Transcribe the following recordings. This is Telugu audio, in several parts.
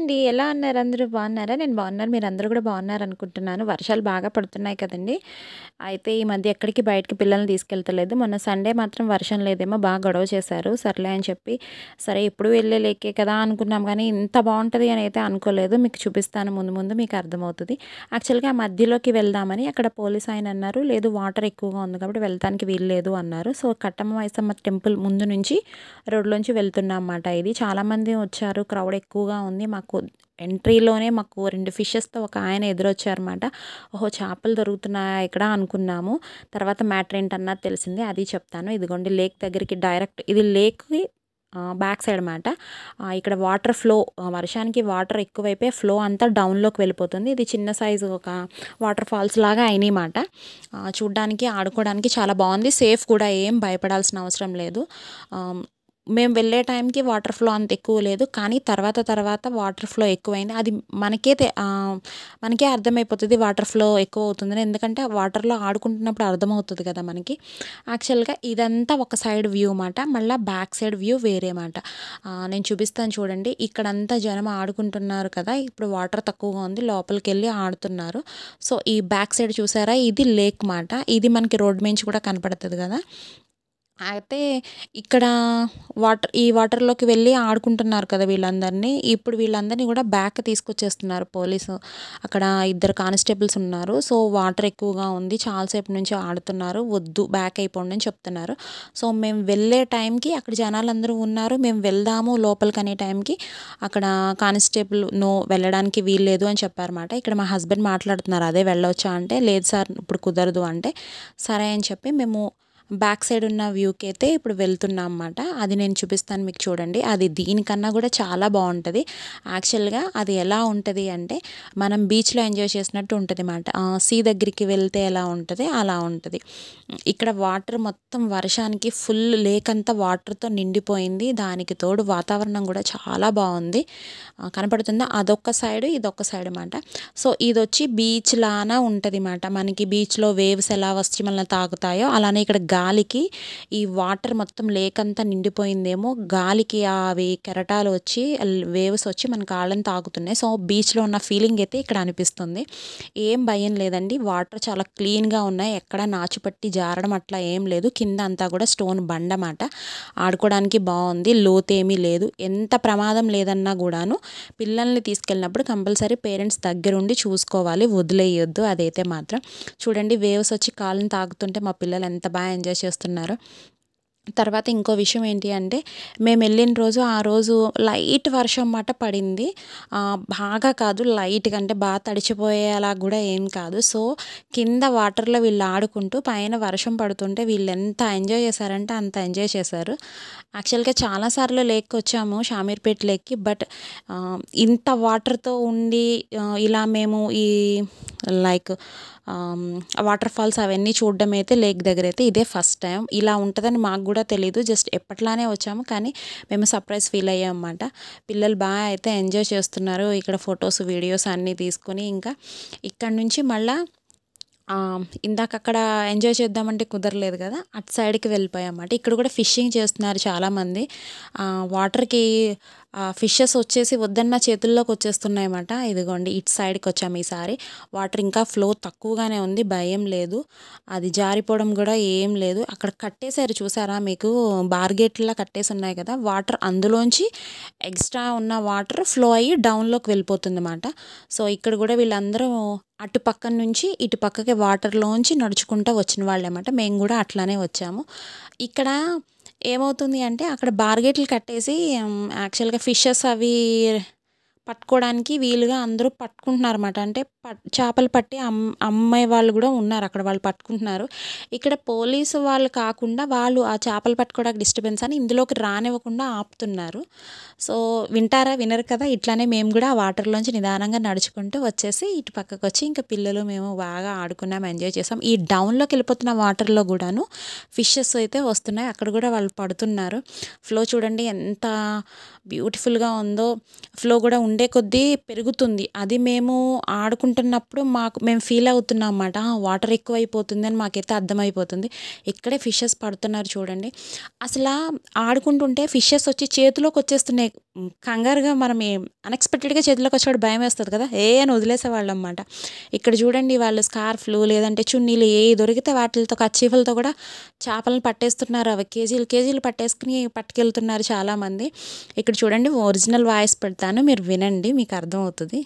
అండి. ఎలా ఉన్నారు అందరూ బాగున్నారా? నేను బాగున్నాను. మీరందరూ కూడా బాగున్నారనుకుంటున్నాను. వర్షాలు బాగా పడుతున్నాయి కదండీ! అయితే ఈ మధ్య ఎక్కడికి బయటికి పిల్లల్ని తీసుకెళ్తలేదు. మొన్న సండే మాత్రం వర్షం లేదేమో బాగా గొడవ చేశారు. సర్లే అని చెప్పి, సరే ఎప్పుడు వెళ్ళే లేకే కదా అనుకున్నాం కానీ, ఇంత బావుంటది అని అయితే అనుకోలేదు. మీకు చూపిస్తాను ముందు ముందు మీకు అర్థమవుతది. యాక్చువల్‌గా మధ్యలోకి వెళ్దామని అక్కడ పోలీస్ ఆయన అన్నారు, లేదు వాటర్ ఎక్కువగా ఉంది కాబట్టి వెళ్ళటానికి వీల్లేదు అన్నారు. సో, కట్టమ్మ మైసమ్మ టెంపుల్ ముందు నుంచి రోడ్‌లోంచి వెళ్తున్నాం మాట ఇది. చాలామంది వచ్చారు. క్రౌడ్ ఎక్కువగా ఉంది. మాకు ఎంట్రీలోనే మాకు 2 ఫిషెస్‌తో ఒక ఆయన ఎదురొచ్చారన్నమాట. ఓహో! చేపలు దొరుకుతున్నాయా ఇక్కడ అనుకున్నాము. తర్వాత మ్యాటర్ ఏంటన్నది తెలిసింది. అది చెప్తాను. ఇదిగోండి లేక్ దగ్గరికి డైరెక్ట్ ఇది లేక్‌కి ఆహ్, బ్యాక్ సైడ్ మాట. ఆహ్, ఇక్కడ వాటర్ ఫ్లో ఆహ్, వర్షానికి వాటర్ ఎక్కువైపోయి ఫ్లో అంతా డౌన్‌లోకి వెళ్ళిపోతుంది. ఇది చిన్న సైజు ఒక వాటర్ ఫాల్స్ లాగా అయినాయి మాట. ఆహ్, చూడ్డానికి, ఆడుకోవడానికి చాలా బావుంది. సేఫ్ కూడా ఏం భయపడాల్సిన అవసరం లేదు. ఆహ్, మేము వెళ్ళే టైంకి వాటర్ ఫ్లో అంత ఎక్కువ లేదు. కానీ తర్వాత తర్వాత వాటర్ ఫ్లో ఎక్కువైంది. అది మనకే తె ఆహ్, మనకే అర్థమైపోతది వాటర్ ఫ్లో ఎక్కువ అవుతుందని. ఎందుకంటే వాటర్‌లో ఆడుకుంటున్నప్పుడు అర్థమవుతది కదా మనకి. యాక్చువల్‌గా ఇదంతా ఒక సైడ్ వ్యూ మాట. మళ్ళా బ్యాక్ సైడ్ వ్యూ వేరే మాట. ఆహ్, నేను చూపిస్తాను చూడండి. ఇక్కడంతా జనం ఆడుకుంటున్నారు కదా! ఇప్పుడు వాటర్ తక్కువగా ఉంది. లోపలికెళ్ళి ఆడుతున్నారు. సో, ఈ బ్యాక్ సైడ్ చూసారా? ఇది లేక్ మాట. ఇది మనకి రోడ్ మీంచి కూడా కనపడతది కదా! అయితే ఇక్కడ వాటర్ ఈ వాటర్‌లోకి వెళ్ళి ఆడుకుంటున్నారు కదా వీళ్ళందరినీ. ఇప్పుడు వీళ్ళందరినీ కూడా బ్యాక్ తీసుకొచ్చేస్తున్నారు పోలీసు. అక్కడ ఇద్దరు కానిస్టేబుల్స్ ఉన్నారు. సో, వాటర్ ఎక్కువగా ఉంది. చాలా సేపు నుంచి ఆడుతున్నారు. వద్దు బ్యాక్ అయిపోండి అని చెప్తున్నారు. సో, మేము వెళ్ళే టైంకి అక్కడ జనాలందరూ ఉన్నారు. మేము వెళ్దాము లోపలికనే టైంకి అక్కడ కానిస్టేబుల్ నో వెళ్ళడానికి వీల్లేదు అని చెప్పారన్నమాట. ఇక్కడ మా హస్బెండ్ మాట్లాడుతున్నారు. అదే వెళ్ళొచ్చా అంటే, లేదు సార్ ఇప్పుడు కుదరదు అంటే, సరే అని చెప్పి మేము బ్యాక్ సైడ్ ఉన్న వ్యూకి అయితే ఇప్పుడు వెళ్తున్నాం మాట. అది నేను చూపిస్తాను మీకు చూడండి. అది దీనికన్నా కూడా చాలా బావుంటది. యాక్చువల్‌గా అది ఎలా ఉంటది అంటే, మనం బీచ్‌లో ఎంజాయ్ చేసినట్టు ఉంటది మాట. ఆహ్, సీ దగ్గరికి వెళ్తే ఎలా ఉంటది అలా ఉంటది. ఇక్కడ వాటర్ మొత్తం వర్షానికి ఫుల్ లేక్ అంతా వాటర్‌తో నిండిపోయింది. దానికి తోడు వాతావరణం కూడా చాలా బావుంది. ఆహ్, కనపడుతుందా? అదొక సైడ్, ఇదొక సైడ్ మాట. సో, ఇదొచ్చి బీచ్ లానా ఉంటది మాట. మనకి బీచ్‌లో వేవ్స్ ఎలా వచ్చి మనల్ని తాకుతాయో అలానే ఇక్కడ గాలికి ఈ వాటర్ మొత్తం లేక్ అంతా నిండిపోయిందేమో గాలికి అవి కెరటాలు వచ్చి వేవ్స్ వచ్చి మన కాళ్ళని తాకుతున్నాయి. సో, బీచ్‌లో ఉన్న ఫీలింగ్ అయితే ఇక్కడ అనిపిస్తుంది. ఏం భయం లేదండి. వాటర్ చాలా క్లీన్‌గా ఉన్నాయి. ఎక్కడ నాచు పట్టి జారడం అట్లా ఏం లేదు. కింద అంతా కూడా స్టోన్ బండ మాట. ఆడుకోవడానికి బావుంది. లోతేమీ లేదు. ఎంత ప్రమాదం లేదన్నా కూడాను పిల్లల్ని తీసుకెళ్ళినప్పుడు కంపల్సరీ పేరెంట్స్ దగ్గరుండి చూసుకోవాలి. వదిలేయొద్దు అదైతే మాత్రం. చూడండి వేవ్స్ వచ్చి కాళ్ళని తాకుతుంటే మా పిల్లలు ఎంత బాగా ఎంజాయ్ చేస్తున్నారో. తర్వాత ఇంకో విషయం ఏంటి అంటే, మేమెళ్ళిన రోజు ఆ రోజు లైట్ వర్షం మాట పడింది. ఆహ్, బాగా కాదు లైట్‌గా అంటే బాగా తడిచిపోయేలా కూడా ఏం కాదు. సో, కింద వాటర్‌లో వీళ్ళు ఆడుకుంటూ పైన వర్షం పడుతుంటే వీళ్ళు ఎంత ఎంజాయ్ చేశారంటే అంత ఎంజాయ్ చేశారు. యాక్చువల్‌గా చాలా సార్లు లేక్‌కొచ్చాము షామీర్పేట్ లేక్‌కి. బట్ ఆహ్, ఇంత వాటర్‌తో ఉండి ఆహ్, ఇలా మేము ఈ లైక్ ఆహ్, వాటర్ ఫాల్స్ అవన్నీ చూడడం అయితే లేక్ దగ్గరైతే ఇదే ఫస్ట్ టైం. ఇలా ఉంటదని మాకు కూడా తెలీదు. జస్ట్ ఎప్పట్లానే వచ్చాము. కానీ మేము సర్ప్రైజ్ ఫీల్ అయ్యామన్నమాట. పిల్లలు బాగా అయితే ఎంజాయ్ చేస్తున్నారు. ఇక్కడ ఫోటోస్, వీడియోస్ అన్నీ తీసుకొని ఇంకా ఇక్కడి నుంచి మళ్ళా ఆహ్, ఇందాక అక్కడ ఎంజాయ్ చేద్దామంటే కుదరలేదు కదా! అటు సైడ్‌కి వెళ్ళిపోయామన్నమాట. ఇక్కడ కూడా ఫిషింగ్ చేస్తున్నారు చాలామంది. ఆహ్, వాటర్‌కి ఆహ్, ఫిషెస్ వచ్చేసి వద్దన్నా చేతుల్లోకి వచ్చేస్తున్నాయన్నమాట. ఇదిగోండి ఇటు సైడ్‌కొచ్చాము ఈసారి. వాటర్ ఇంకా ఫ్లో తక్కువగానే ఉంది. భయం లేదు. అది జారిపోవడం కూడా ఏం లేదు. అక్కడ కట్టేశారు చూసారా మీకు బార్గేట్‌లా కట్టేసి ఉన్నాయి కదా! వాటర్ అందులోంచి ఎక్స్ట్రా ఉన్న వాటర్ ఫ్లో అయ్యి డౌన్‌లోకి వెళ్ళిపోతుందన్నమాట. సో, ఇక్కడ కూడా వీళ్ళందరూ అటు పక్కన నుంచి ఇటు పక్కకి వాటర్‌లోంచి నడుచుకుంటా వచ్చిన వాళ్ళేమాట. మేము కూడా అట్లానే వచ్చాము. ఇక్కడ ఏమవుతుంది అంటే అక్కడ బార్గేట్లు కట్టేసి హ్మ్, యాక్చువల్‌గా ఫిషెస్ అవి పట్టుకోవడానికి వీలుగా అందరూ పట్టుకుంటున్నారన్నమాట. అంటే పట్ చేపలు పట్టి అమ్ అమ్మే వాళ్ళు కూడా ఉన్నారు అక్కడ. వాళ్ళు పట్టుకుంటున్నారు. ఇక్కడ పోలీసు వాళ్ళు కాకుండా వాళ్ళు ఆ చేపలు పట్టుకోవడానికి డిస్టర్బెన్స్ అని ఇందులోకి రానివ్వకుండా ఆపుతున్నారు. సో, వింటారా? వినరు కదా! ఇట్లానే మేము కూడా ఆ వాటర్‌లోంచి నిదానంగా నడుచుకుంటూ వచ్చేసి ఇటు పక్కకొచ్చి ఇంకా పిల్లలు మేము బాగా ఆడుకున్నాం. ఎంజాయ్ చేసాం. ఈ డౌన్‌లోకి వెళ్ళిపోతున్న వాటర్‌లో కూడాను ఫిషెస్ అయితే వస్తున్నాయి. అక్కడ కూడా వాళ్ళు పడుతున్నారు. ఫ్లో చూడండి ఎంత బ్యూటిఫుల్‌గా ఉందో. ఫ్లో కూడా ఉండే కొద్దీ పెరుగుతుంది. అది మేము ఆడుకుంటున్నప్పుడు మాకు మేము ఫీల్ అవుతున్నాం అన్నమాట. ఆ! వాటర్ ఎక్కువైపోతుందని మాకైతే అర్థమైపోతుంది. ఇక్కడే ఫిషెస్ పడుతున్నారు చూడండి. అసలా ఆడుకుంటుంటే ఫిషెస్ వచ్చి చేతిలోకి వచ్చేస్తున్నాయి. మ్, కంగారుగా మనం అన్ఎక్స్పెక్టెడ్గా చేతిలోకి వచ్చాడు భయం వేస్తుంది కదా ఏ అని వదిలేసేవాళ్ళు అనమాట ఇక్కడ చూడండి వాళ్ళు స్కార్ఫ్లు లేదంటే చున్నీలు ఏ దొరికితే వాటితో కచ్చీఫలతో కూడా చేపలను పట్టేస్తున్నారు అవి కేజీలు కేజీలు పట్టేసుకుని పట్టుకెళ్తున్నారు చాలామంది ఇక్కడ చూడండి ఒరిజినల్ వాయిస్ పెడతాను మీరు వినండి మీకు అర్థమవుతుంది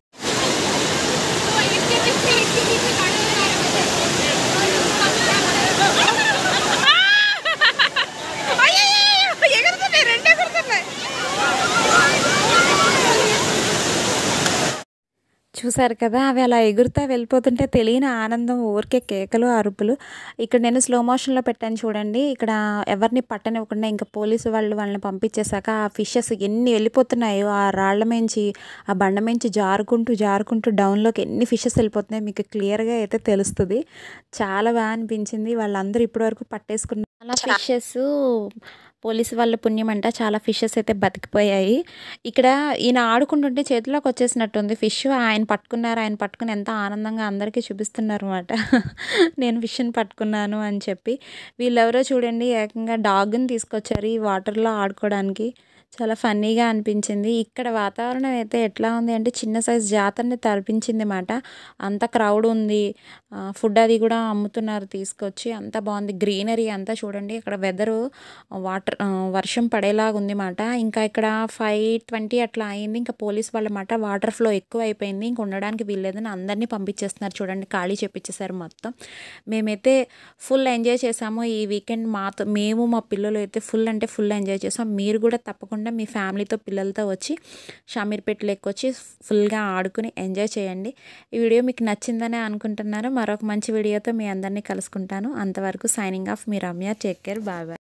చూసారు కదా అవి అలా ఎగురుతా వెళ్ళిపోతుంటే తెలియని ఆనందం ఊరికే కేకలు అరుపులు ఇక్కడ నేను స్లో మోషన్లో పెట్టాను చూడండి ఇక్కడ ఎవరిని పట్టనివ్వకుండా ఇంకా పోలీసు వాళ్ళు వాళ్ళని పంపించేశాక ఆ ఫిషెస్ ఎన్ని వెళ్ళిపోతున్నాయో ఆ రాళ్ల మించి ఆ బండ మించి జారుకుంటూ జారుకుంటూ డౌన్లోకి ఎన్ని ఫిషెస్ వెళ్ళిపోతున్నాయో మీకు క్లియర్గా అయితే తెలుస్తుంది చాలా బాగా అనిపించింది వాళ్ళందరూ ఇప్పటివరకు పట్టేసుకున్న చాలా ఫిషెస్ పోలీసు వాళ్ళ పుణ్యం అంట చాలా ఫిషెస్ అయితే బతికిపోయాయి ఇక్కడ ఈయన ఆడుకుంటుంటే చేతిలోకి వచ్చేసినట్టుంది ఫిష్ ఆయన పట్టుకున్నారు ఆయన పట్టుకుని ఎంత ఆనందంగా అందరికీ చూపిస్తున్నారు అనమాట నేను ఫిష్ని పట్టుకున్నాను అని చెప్పి వీళ్ళెవరో చూడండి ఏకంగా డాగ్ని తీసుకొచ్చారు ఈ వాటర్లో ఆడుకోవడానికి చాలా ఫన్నీగా అనిపించింది ఇక్కడ వాతావరణం అయితే ఎట్లా ఉంది అంటే చిన్న సైజ్ జాతరని తలపించింది మాట అంత క్రౌడ్ ఉంది ఆ, ఫుడ్ అది కూడా అమ్ముతున్నారు తీసుకొచ్చి అంత బాగుంది గ్రీనరీ అంతా చూడండి ఇక్కడ వెదరు వాటర్ ఆ, వర్షం పడేలాగా ఉంది మాట ఇంకా ఇక్కడ ఫైవ్ ట్వంటీ అట్లా అయింది ఇంకా పోలీస్ వాళ్ళ మాట వాటర్ ఫ్లో ఎక్కువ అయిపోయింది ఇంక ఉండడానికి వీల్లేదని అందరినీ పంపించేస్తున్నారు చూడండి ఖాళీ చెప్పించేశారు మొత్తం మేమైతే ఫుల్ ఎంజాయ్ చేసాము ఈ వీకెండ్ మాతో మేము మా పిల్లలు అయితే ఫుల్ అంటే ఫుల్ ఎంజాయ్ చేసాం మీరు కూడా తప్పకుండా మీ ఫ్యామిలీతో పిల్లలతో వచ్చి షామీర్పేట లెక్క వచ్చి ఫుల్గా ఆడుకుని ఎంజాయ్ చేయండి ఈ వీడియో మీకు నచ్చిందనే అనుకుంటున్నారు మరొక మంచి వీడియోతో మీ అందరినీ కలుసుకుంటాను అంతవరకు సైనింగ్ ఆఫ్ మీ Ramya take care bye bye